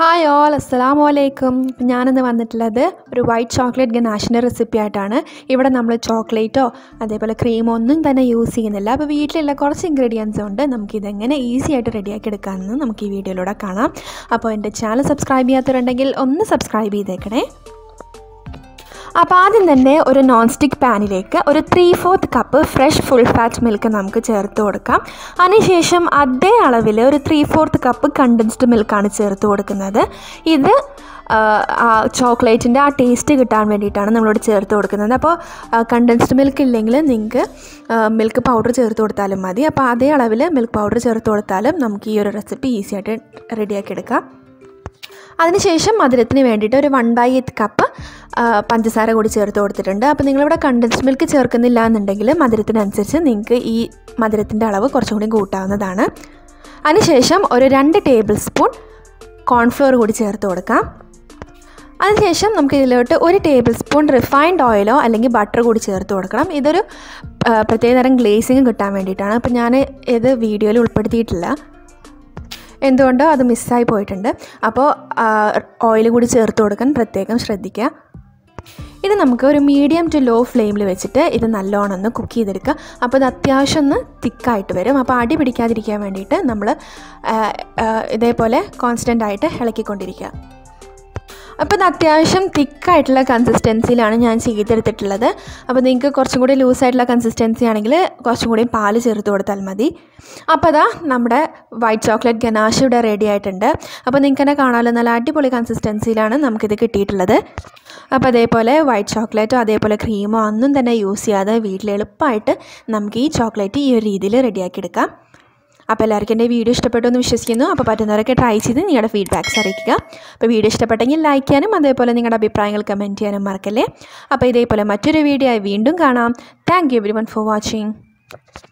hi all അസ്സലാമു അലൈക്കും ഇപ്പം ഞാനിന്ന് വന്നിട്ടുള്ളത് ഒരു വൈറ്റ് ചോക്ലേറ്റ് ഗനാഷിൻ്റെ റെസിപ്പി ആയിട്ടാണ് ഇവിടെ നമ്മൾ ചോക്ലേറ്റോ അതേപോലെ ക്രീമോ ഒന്നും തന്നെ യൂസ് ചെയ്യുന്നില്ല അപ്പോൾ വീട്ടിലുള്ള കുറച്ച് ഇൻഗ്രീഡിയൻസ് ഉണ്ട് നമുക്കിതെങ്ങനെ ഈസി ആയിട്ട് റെഡിയാക്കി എടുക്കാമെന്ന് നമുക്ക് ഈ വീഡിയോയിലൂടെ കാണാം അപ്പോൾ എൻ്റെ ചാനൽ സബ്സ്ക്രൈബ് ചെയ്യാത്തവരുണ്ടെങ്കിൽ ഒന്ന് സബ്സ്ക്രൈബ് ചെയ്തേക്കണേ അപ്പോൾ ആദ്യം തന്നെ ഒരു നോൺ സ്റ്റിക്ക് പാനിലേക്ക് ഒരു three fourth cup fresh full fat milk നമുക്ക് ചേർത്ത് കൊടുക്കാം അതിനുശേഷം അതേ അളവിൽ ഒരു ത്രീ ഫോർത്ത് കപ്പ് കണ്ടൻസ്ഡ് മിൽക്കാണ് ചേർത്ത് കൊടുക്കുന്നത് ഇത് ചോക്ലേറ്റിൻ്റെ ആ ടേസ്റ്റ് കിട്ടാൻ വേണ്ടിയിട്ടാണ് നമ്മളോട് ചേർത്ത് കൊടുക്കുന്നത് അപ്പോൾ കണ്ടൻസ്ഡ് മിൽക്ക് ഇല്ലെങ്കിൽ നിങ്ങൾക്ക് മിൽക്ക് പൗഡർ ചേർത്ത് കൊടുത്താലും മതി അപ്പോൾ അതേ അളവിൽ മിൽക്ക് പൗഡർ ചേർത്ത് കൊടുത്താലും നമുക്ക് ഈ ഒരു റെസിപ്പി ഈസി ആയിട്ട് റെഡിയാക്കി എടുക്കാം അതിനുശേഷം മധുരത്തിന് വേണ്ടിയിട്ട് ഒരു വൺ ബൈ എയ്ത്ത് കപ്പ് പഞ്ചസാര കൂടി ചേർത്ത് കൊടുത്തിട്ടുണ്ട് അപ്പോൾ നിങ്ങളിവിടെ കണ്ടൻസ്ഡ് മിൽക്ക് ചേർക്കുന്നില്ല എന്നുണ്ടെങ്കിൽ മധുരത്തിനനുസരിച്ച് നിങ്ങൾക്ക് ഈ മധുരത്തിൻ്റെ അളവ് കുറച്ചും കൂടി കൂട്ടാവുന്നതാണ് അതിനുശേഷം ഒരു രണ്ട് ടേബിൾ സ്പൂൺ കോൺഫ്ലോർ കൂടി ചേർത്ത് കൊടുക്കാം അതിനുശേഷം നമുക്ക് ഇതിലോട്ട് ഒരു ടേബിൾ സ്പൂൺ റിഫൈൻഡ് ഓയിലോ അല്ലെങ്കിൽ ബട്ടർ കൂടി ചേർത്ത് കൊടുക്കണം ഇതൊരു പ്രത്യേകതരം ഗ്ലേസിങ് കിട്ടാൻ വേണ്ടിയിട്ടാണ് അപ്പോൾ ഞാൻ ഇത് വീഡിയോയിൽ ഉൾപ്പെടുത്തിയിട്ടില്ല എന്തുകൊണ്ടോ അത് മിസ്സായി പോയിട്ടുണ്ട് അപ്പോൾ ഓയിൽ കൂടി ചേർത്ത് കൊടുക്കാൻ പ്രത്യേകം ശ്രദ്ധിക്കുക ഇത് നമുക്ക് ഒരു മീഡിയം ടു ലോ ഫ്ലെയിമിൽ വെച്ചിട്ട് ഇത് നല്ലോണം ഒന്ന് കുക്ക് ചെയ്തെടുക്കുക അപ്പോൾ ഇത് അത്യാവശ്യം ഒന്ന് തിക്കായിട്ട് വരും അപ്പോൾ അടി പിടിക്കാതിരിക്കാൻ വേണ്ടിയിട്ട് നമ്മൾ ഇതേപോലെ കോൺസ്റ്റൻ്റ് ആയിട്ട് ഇളക്കിക്കൊണ്ടിരിക്കുക അപ്പോൾ ഇത് അത്യാവശ്യം തിക്കായിട്ടുള്ള കൺസിസ്റ്റൻസിയിലാണ് ഞാൻ ചെയ്തെടുത്തിട്ടുള്ളത് അപ്പോൾ നിങ്ങൾക്ക് കുറച്ചും കൂടി ലൂസായിട്ടുള്ള കൺസിസ്റ്റൻസി ആണെങ്കിൽ കുറച്ചും കൂടി പാല് ചേർത്ത് കൊടുത്താൽ മതി അപ്പോൾ അതാ നമ്മുടെ വൈറ്റ് ചോക്ലേറ്റ് ഗനാഷ് ഇവിടെ റെഡി ആയിട്ടുണ്ട് അപ്പോൾ നിങ്ങൾക്ക് തന്നെ കാണാമല്ലോ നല്ല അടിപൊളി കൺസിസ്റ്റൻസിയിലാണ് നമുക്കിത് കിട്ടിയിട്ടുള്ളത് അപ്പോൾ അതേപോലെ വൈറ്റ് ചോക്ലേറ്റോ അതേപോലെ ക്രീമോ ഒന്നും തന്നെ യൂസ് ചെയ്യാതെ വീട്ടിൽ എളുപ്പമായിട്ട് നമുക്ക് ഈ ചോക്ലേറ്റ് ഈ ഒരു രീതിയിൽ റെഡിയാക്കി എടുക്കാം അപ്പോൾ എല്ലാവർക്കും എൻ്റെ വീഡിയോ ഇഷ്ടപ്പെട്ടു എന്ന് വിശ്വസിക്കുന്നു അപ്പോൾ പറ്റുന്നവരൊക്കെ ട്രൈ ചെയ്ത് നിങ്ങളുടെ ഫീഡ്ബാക്ക്സ് അറിയിക്കുക അപ്പോൾ വീഡിയോ ഇഷ്ടപ്പെട്ടെങ്കിൽ ലൈക്ക് ചെയ്യാനും അതേപോലെ നിങ്ങളുടെ അഭിപ്രായങ്ങൾ കമൻറ്റ് ചെയ്യാനും മറക്കല്ലേ അപ്പോൾ ഇതേപോലെ മറ്റൊരു വീഡിയോ ആയി വീണ്ടും കാണാം thank you everyone for watching